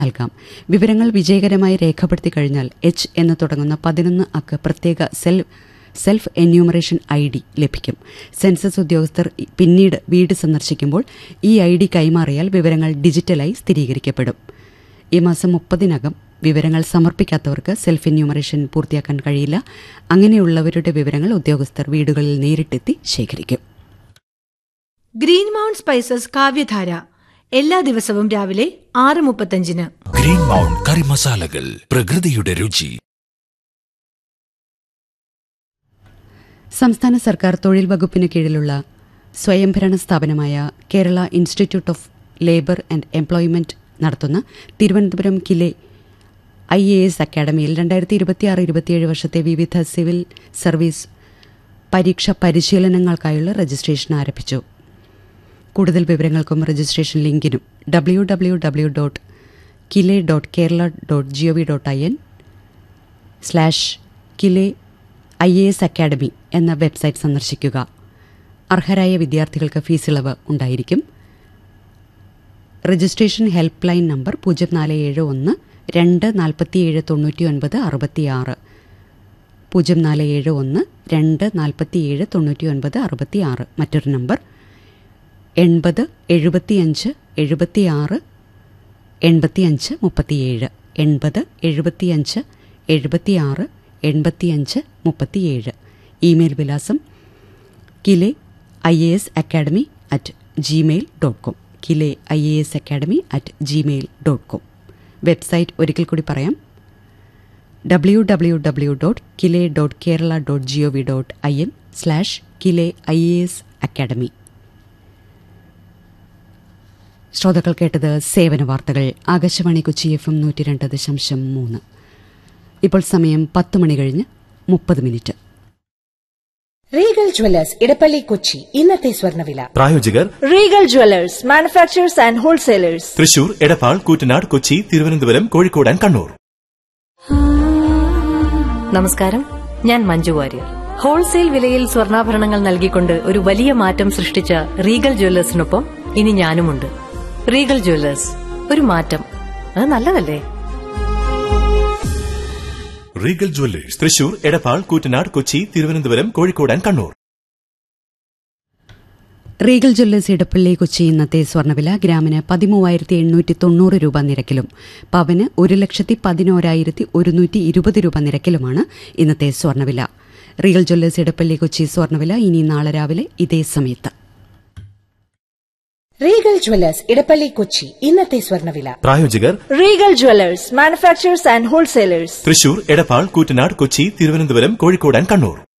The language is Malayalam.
നൽകാം വിവരങ്ങൾ വിജയകരമായി രേഖപ്പെടുത്തി കഴിഞ്ഞാൽ എച്ച് എന്ന് തുടങ്ങുന്ന പതിനൊന്ന് അക്ക പ്രത്യേക self self enumeration I D ലഭിക്കും സെൻസസ് ഉദ്യോഗസ്ഥർ പിന്നീട് വീട് സന്ദർശിക്കുമ്പോൾ ഈ ഐ ഡി കൈമാറിയാൽ വിവരങ്ങൾ ഡിജിറ്റലായി സ്ഥിരീകരിക്കപ്പെടും ഈ മാസം മുപ്പതിനകം വിവരങ്ങൾ സമർപ്പിക്കാത്തവർക്ക് സെൽഫ് എന്യൂമറേഷൻ പൂർത്തിയാക്കാൻ കഴിയില്ല അങ്ങനെയുള്ളവരുടെ വിവരങ്ങൾ ഉദ്യോഗസ്ഥർ വീടുകളിൽ നേരിട്ടെത്തി ശേഖരിക്കും ഗ്രീൻ മൗണ്ട് സ്പൈസസ് കാവ്യധാര എല്ലാ ദിവസവും രാവിലെ ആറ് മുപ്പത്തഞ്ചിന് ഗ്രീൻ മൗണ്ട് കറി മസാലകൾ പ്രകൃതിയുടെ രുചി സംസ്ഥാന സർക്കാർ തൊഴിൽ വകുപ്പിന് കീഴിലുള്ള സ്വയംഭരണ സ്ഥാപനമായ Kerala institute of labour and employment നടത്തുന്ന Thiruvananthapuram KILE I A S അക്കാദമിയിൽ രണ്ടായിരത്തി ഇരുപത്തിയാറ് ഇരുപത്തിയേഴ് വർഷത്തെ വിവിധ സിവിൽ സർവീസ് പരീക്ഷ പരിശീലനങ്ങൾക്കായുള്ള രജിസ്ട്രേഷൻ ആരംഭിച്ചു കൂടുതൽ വിവരങ്ങൾക്കും രജിസ്ട്രേഷൻ ലിങ്കിനും W W W dot KILE dot Kerala dot G O V dot I N slash KILE I A S academy എന്ന വെബ്സൈറ്റ് സന്ദർശിക്കുക അർഹരായ വിദ്യാർത്ഥികൾക്ക് ഫീസ് ഇളവ് ഉണ്ടായിരിക്കും രജിസ്ട്രേഷൻ ഹെൽപ്പ് ലൈൻ നമ്പർ പൂജ്യം നാല് ഏഴ് ഒന്ന് രണ്ട് നാൽപ്പത്തിയേഴ് തൊണ്ണൂറ്റി ഒൻപത് അറുപത്തിയാറ് പൂജ്യം നാല് ഏഴ് ഒന്ന് രണ്ട് നാൽപ്പത്തിയേഴ് തൊണ്ണൂറ്റി ഒൻപത് അറുപത്തിയാറ് മറ്റൊരു നമ്പർ എൺപത് എഴുപത്തിയഞ്ച് എഴുപത്തിയാറ് എൺപത്തിയഞ്ച് മുപ്പത്തിയേഴ് എൺപത് എഴുപത്തിയഞ്ച് എഴുപത്തിയാറ് എൺപത്തിയഞ്ച് മുപ്പത്തിയേഴ് ഇമെയിൽ വിലാസം KILE I A S academy at Gmail dot com KILE I A S academy at Gmail dot com website ഒരിക്കൽ കൂടി പറയാം W W W dot KILE dot Kerala dot G O V dot I N slash KILE I A S academy ശ്രോതാക്കൾ കേട്ടത് സേവന വാർത്തകൾ ആകാശവാണി കൊച്ചി എഫ് എം നൂറ്റി രണ്ട് ദശാംശം മൂന്ന് ഇപ്പോൾ സമയം പത്ത് മണി കഴിഞ്ഞ് മുപ്പത് minute Regal Jewellers Edappally Kochi ഇന്നത്തെ സ്വർണ്ണവില പ്രായോജകർ Regal Jewellers manufacturers and wholesalers Thrissur Edappal Koottanad Kochi Thiruvananthapuram Kozhikode and Kannur നമസ്കാരം ഞാൻ മഞ്ജു വാര്യർ ഹോൾസെയിൽ വിലയിൽ സ്വർണ്ണാഭരണങ്ങൾ നൽകിക്കൊണ്ട് ഒരു വലിയ മാറ്റം സൃഷ്ടിച്ച റീഗൽ ജ്വല്ലേഴ്സിനൊപ്പം ഇനി ഞാനുമുണ്ട് റീഗൽ ജ്വല്ലേഴ്സ് ഒരു മാറ്റം അത് നല്ലതല്ലേ Regal Jewellers Thrissur Edappal Koottanad Kochi Thiruvananthapuram Kozhikode and Kannur Regal Jewellers Edappally Kochi ഇന്നത്തെ സ്വർണ്ണവില ഗ്രാമിന് പതിമൂവായിരത്തി എണ്ണൂറ്റി തൊണ്ണൂറ് രൂപ നിരക്കിലും പവന് ഒരു ലക്ഷത്തി പതിനോരായിരത്തി ഒരുന്നൂറ്റി ഇരുപത് രൂപ നിരക്കിലുമാണ് ഇന്നത്തെ സ്വർണ്ണവില റീഗൽ ജ്വല്ലേഴ്സ് ഇടപ്പള്ളി കൊച്ചി സ്വർണ്ണവില ഇനി നാളെ രാവിലെ ഇതേ സമയത്ത് റീഗൽ ജ്വല്ലേഴ്സ് ഇടപ്പള്ളി കൊച്ചി ഇന്നത്തെ സ്വർണ്ണവില പ്രായോജകർ Regal Jewellers manufacturers and wholesalers Thrissur Edappal Koottanad Kochi Thiruvananthapuram Kozhikode and Kannur